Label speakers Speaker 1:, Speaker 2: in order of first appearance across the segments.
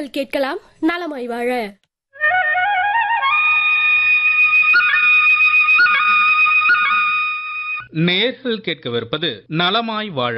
Speaker 1: நேயர்கள் கேட்கலாம் நலமாய் வாழ
Speaker 2: நேர்கள் கேட்கவிருப்பது நலமாய் வாழ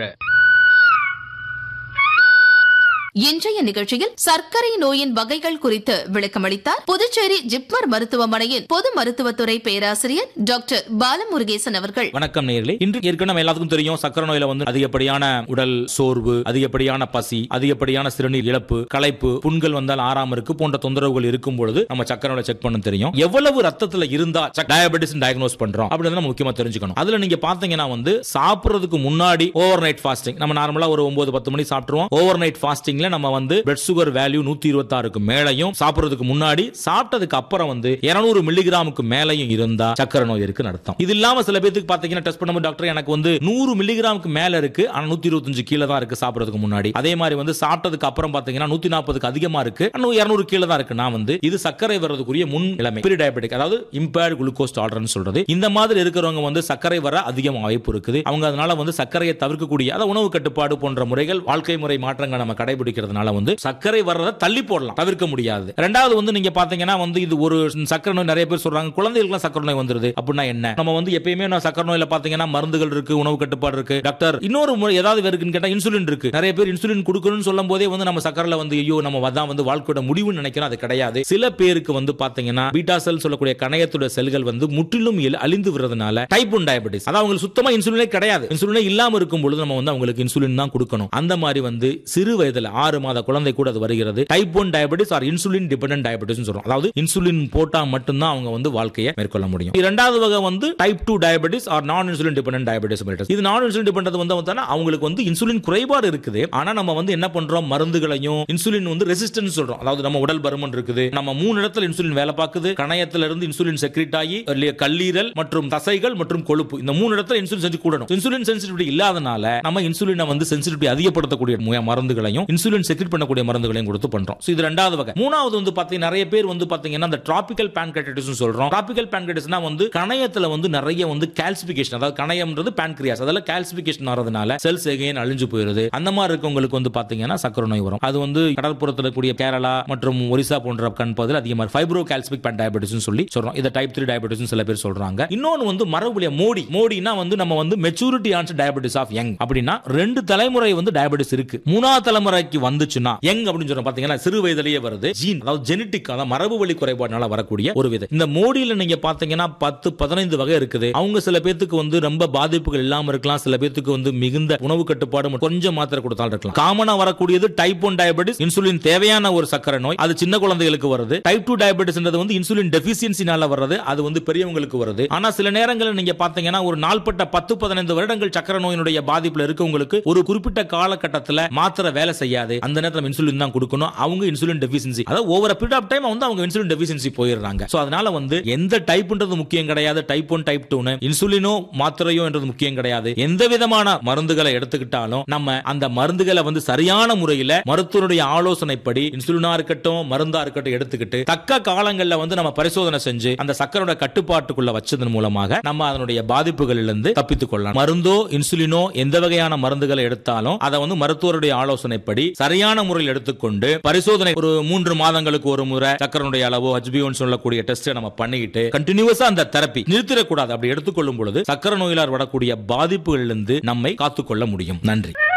Speaker 3: இன்றைய நிகழ்ச்சியில் சர்க்கரை நோயின் வகைகள் குறித்து விளக்கமளித்தார் புதுச்சேரி ஜிப்மர் மருத்துவமனையின் பொது மருத்துவத்துறை பேராசிரியர் டாக்டர் பாலமுருகேசன் அவர்கள்
Speaker 4: வணக்கம் நேர்களே இன்று ஏற்கனவே நம்ம எல்லாத்துக்கும் தெரியும் சக்கரை நோயில வந்து அதிகப்படியான உடல் சோர்வு அதிகப்படியான பசி அதிகப்படியான சிறுநீர் இழப்பு களைப்பு புண்கள் வந்தால் ஆறாம இருக்கு போன்ற தொந்தரவுகள் இருக்கும் பொழுது நம்ம சக்கரை நோய் செக் பண்ண தெரியும் எவ்வளவு ரத்தத்துல இருந்தா டயபெட்டிஸ் டயக்னோஸ் பண்றோம் அப்படின்னு நம்ம முக்கியமா தெரிஞ்சுக்கணும் அதுல நீங்க பாத்தீங்கன்னா வந்து சாப்பிடுறதுக்கு முன்னாடி ஓவர் நைட் ஃபாஸ்டிங் நம்ம நார்மலா ஒரு ஒன்பது பத்து மணி சாப்பிட்டுருவோம் ஓவர் நைட் ஃபாஸ்டிங்ல நம்ம வந்து பிளட் சுகர் வேல்யூ நூத்தி இருபத்தி ஆறுக்கு மேலையும் சாப்பிடுறதுக்கு முன்னாடி சாப்பிட்டதுக்கு அப்புறம் வந்து 200 மில்லிகிராமுக்கு மேலையும் இருந்தா சக்கரை நோய் இருக்குன்னு அர்த்தம் இது இல்லாம சில பேருக்கு பாத்தீங்கன்னா டெஸ்ட் பண்ணும்போது டாக்டர் எனக்கு வந்து நூறு மில்லிகிராமுக்கு மேல இருக்கு ஆனா நூத்தி இருபத்தஞ்சு கீழே தான் இருக்கு சாப்பிடுறதுக்கு முன்னாடி அதே மாதிரி வந்து சாப்பிட்டதுக்கு அப்புறம் பாத்தீங்கன்னா நூத்தி நாற்பதுக்கு அதிகமா இருக்கு ஆனா இருநூறு கீழே தான் இருக்கு நான் வந்து இது சர்க்கரை வர்றதுக்குரிய முன் நிலைமை ப்ரீ டயபெட்டிக் அதாவது இம்பேர்ட் குளுக்கோஸ் டாலரன்ஸ் சொல்றது இந்த மாதிரி இருக்கிறவங்க வந்து சர்க்கரை வர அதிகம் வாய்ப்பு இருக்குது அவங்க அதனால வந்து சர்க்கரையை தவிர்க்கக்கூடிய அதாவது உணவு கட்டுப்பாடு போன்ற முறைகள் வாழ்க்கை முறை மாற்றங்கள் நம்ம கடைபிடிக்கிறதுனால வந்து சர்க்கரை வர்றதை தள்ளி போடலாம் தவிர்க்க முடியாது ரெண்டாவது வந்து நீங்க பாத்தீங்கன்னா வந்து இது ஒரு சர்க்கரை நோய் நிறைய பேர் சொல்றாங்க குழந்தைகளுக்கு சர்க்கரை நோய் வந்துருது அப்படின்னா என்ன நம்ம வந்து எப்பயுமே நான் சர்க்கரை நோயில பாத்தீங்கன்னா மருந்துகள் இருக்கு உணவு கட்டுப்பாடு இருக்கு டாக்டர் இன்னொரு முறை ஏதாவது இருக்குன்னு கேட்டா இன்சுலின் இருக்கு நிறைய பேர் இன்சுலின் கொடுக்கணும்னு சொல்லும் போதே வந்து நம்ம சர்க்கரையில வந்து ஐயோ நம்ம அதான் வந்து வாழ்க்கையோட முடிவுன்னு நினைக்கிறோம் அது கிடையாது சில பேருக்கு வந்து பாத்தீங்கன்னா பீட்டா செல் சொல்லக்கூடிய கணையத்தோட செல்கள் வந்து முற்றிலும் இல்- அழிந்து விடுறதுனால டைப் ஒன் டயபெட்டிஸ் அதாவது அவங்களுக்கு சுத்தமா இன்சுலினே கிடையாது இன்சுலினே இல்லாம இருக்கும் பொழுது நம்ம வந்து அவங்களுக்கு இன்சுலின் தான் கொடுக்கணும் அந்த மாதிரி வந்து சிறு வயதுல ஆறு மாத குழந்தை கூட அது வருகிறது type one diabetes or insulin dependent diabetes சொல்றோம் அதாவது இன்சுலின் போட்டா மட்டும்தான் அவங்க வந்து வாழ்க்கையை மேற்கொள்ள முடியும் இரண்டாவது வகை வந்து type two diabetes or non insulin dependent diabetes இது நான் இன்சுலின் டிபெண்டன்ட் வந்து பார்த்தா அவங்களுக்கு வந்து இன்சுலின் குறைபாடு இருக்குது ஆனா நம்ம வந்து என்ன பண்றோம் மருந்துகளையும் இன்சுலின் வந்து ரெசிஸ்டன்ஸ் சொல்றோம் அதாவது நம்ம உடல் பருமன் இருக்குது நம்ம மூணு இடத்துல இன்சுலின் வேலை பார்க்குது கணையத்துல இருந்து இன்சுலின் செக்ரேட் ஆகி இல்லையா கல்லீரல் மற்றும் தசைகள் மற்றும் கொழுப்பு இந்த மூணு இடத்துல இன்சுலின் செஞ்சு கூடணும் இன்சுலின் சென்சிட்டிவிட்டி இல்லாதனால நம்ம இன்சுலினை வந்து சென்சிட்டிவிட்டி அதிகப்படுத்தக்கூடிய மு- மருந்துகளையும் இன்சுலின் செக்ரேட் பண்ணக்கூடிய மருந்துகளையும் கொடுத்து பண்றோம் So இது ரெண்டாவது வகை மூணாவது வந்து பாத்தீங்கன்னா நிறைய பேர் வந்து பாத்தீங்கன்னா அந்த டிராபிக்கல் pancreatitis சொல்றோம் டிராபிக்கல் pancreatitisனா வந்து கணையத்துல வந்து நிறைய வந்து கால்சிபிகேஷன் அதாவது கணையம்ன்றது pancreas அதெல்லாம் கால்சிபிகேஷன் ஆறதுனால செல்ஸ் எகைன் அழிஞ்சு போயிருது அந்த மாதிரி இருக்கவங்களுக்கு வந்து பாத்தீங்கன்னா சக்கரை நோய் வரும் அது வந்து கடற்புறத்தில் இருக்கக்கூடிய கேரளா மற்றும் ஒரிசா போன்ற கண் பகுதியில் அதிகமாக ஃபைப்ரோ கால்சிபிக் பேன் டயபெட்டிஸ் சொல்லி சொல்றோம் இதை டைப் த்ரீ டயபெட்டிஸ் சில பேர் சொல்றாங்க இன்னொன்னு வந்து மரபுலிய மோடி மோடினா வந்து நம்ம வந்து maturity onset diabetes of young அப்படின்னா ரெண்டு தலைமுறை வந்து டயபெட்டிஸ் இருக்கு மூணாவது தலைமுறைக்கு வந்துச்சுன்னா யங் அப்படின்னு சொல்றோம் பாத்தீங்கன்னா சிறு வயதிலேயே வருது ஜீன் அதாவது ஜெனட்டிக் அதாவது மரபு வழி குறைபாடுனால வரக்கூடிய ஒரு விதை இந்த மோடியில நீங்க பாத்தீங்கன்னா பத்து பதினைந்து வகை இருக்குது அவங்க சில பேத்துக்கு வந்து ரொம்ப பாதிப்புகள் இல்லாம இருக்கலாம் சில பேத்துக்கு வந்து மிகுந்த உணவு கட்டுப்பாடு மற்றும் கொஞ்சம் மாத்திரை கொடுத்தாலும் இருக்கலாம் காமனா வரக்கூடியது டைப் ஒன் டயபெட்டிஸ் இன்சுலின் தேவையான ஒரு சக்கரை நோய் அது சின்ன குழந்தைகளுக்கு வருது டைப் டூ டயபெட்டிஸ் வந்து இன்சுலின் டெபிசியன்சினால வர்றது அது வந்து பெரியவங்களுக்கு வருது ஆனா சில நேரங்களில் நீங்க பாத்தீங்கன்னா ஒரு நாள்பட்ட பத்து பதினைந்து வருடங்கள் சக்கரை நோயினுடைய பாதிப்புல இருக்கவங்களுக்கு ஒரு குறிப்பிட்ட காலகட்டத்தில் மாத்திரை வேலை செய்யாது அந்த நேரத்தில் இன்சுலின் தான் கொடுக்கணும் அவங்க இன்சுலின் டெபிசியன்சி அதாவது ஓவர் பீரியட் ஆஃப் டைம் வந்து அவங்க இன்சுலின் டெபிசியன்சி போயிடுறாங்க சோ அதனால வந்து எந்த டைப்ன்றது முக்கியம் கிடையாது டைப் ஒன் டைப் டூனு இன்சுலினோ மாத்திரையோ என்றது முக்கியம் கிடையாது எந்த விதமான மருந்துகளை எடுத்துக்கிட்டாலும் நம்ம அந்த மருந்துகளை வந்து சரியான முறையில மருத்துவருடைய ஆலோசனைப்படி இன்சுலினா இருக்கட்டும் மருந்தா இருக்கட்டும் எடுத்துக்கிட்டு தக்க காலங்கள்ல வந்து நம்ம பரிசோதனை செஞ்சு அந்த சக்கரோட கட்டுப்பாட்டுக்குள்ள வச்சதன் மூலமாக நம்ம அதனுடைய பாதிப்புகளிலிருந்து தப்பித்துக் கொள்ளலாம் மருந்தோ இன்சுலினோ எந்த வகையான மருந்துகளை எடுத்தாலும் அதை வந்து மருத்துவருடைய ஆலோசனைப்படி சரியான முறையில் எடுத்துக்கொண்டு பரிசோதனை ஒரு மூன்று மாதங்களுக்கு ஒரு முறை சக்கரனுடைய அளவோ ஹெச்பிஓன்னு சொல்லக்கூடிய டெஸ்ட் நம்ம பண்ணிக்கிட்டு கண்டினியூஸா அந்த தெரப்பி நிறுத்திடக்கூடாது அப்படி எடுத்துக்கொள்ளும் பொழுது சக்கர நோயிலார் வரக்கூடிய பாதிப்புகளிலிருந்து நம்மை காத்துக்கொள்ள முடியும் நன்றி